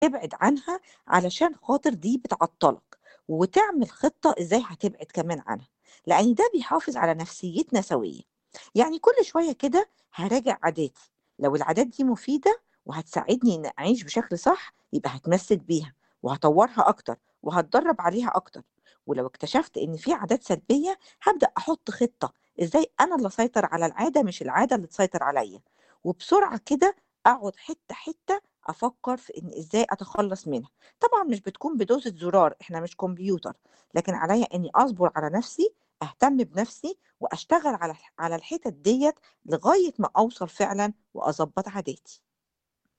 تبعد عنها علشان خاطر دي بتعطّلك، وتعمل خطة إزاي هتبعد كمان عنها، لإن ده بيحافظ على نفسيتنا سويّة. يعني كل شوية كده هاراجع عاداتي، لو العادات دي مفيدة وهتساعدني إني أعيش بشكل صح، يبقى هاتمسّك بيها وهاطوّرها أكتر وهاتدرّب عليها أكتر، ولو اكتشفت إن في عادات سلبية، هابدأ أحُط خطة إزاي أنا اللي أسيطر على العادة مش العادة اللي تسيطر عليّا، وبسرعة كده أقعد حتّة، حتّة أفكّر في إن إزاي أتخلّص منها. طبعًا مش بتكون بدوسة زرار، إحنا مش كمبيوتر، لكن عليّا إني أصبر على نفسي، أهتم بنفسي، وأشتغل على الح على الحِتَت ديّة لغاية ما أوصل فعلًا وأضبّط عاداتي.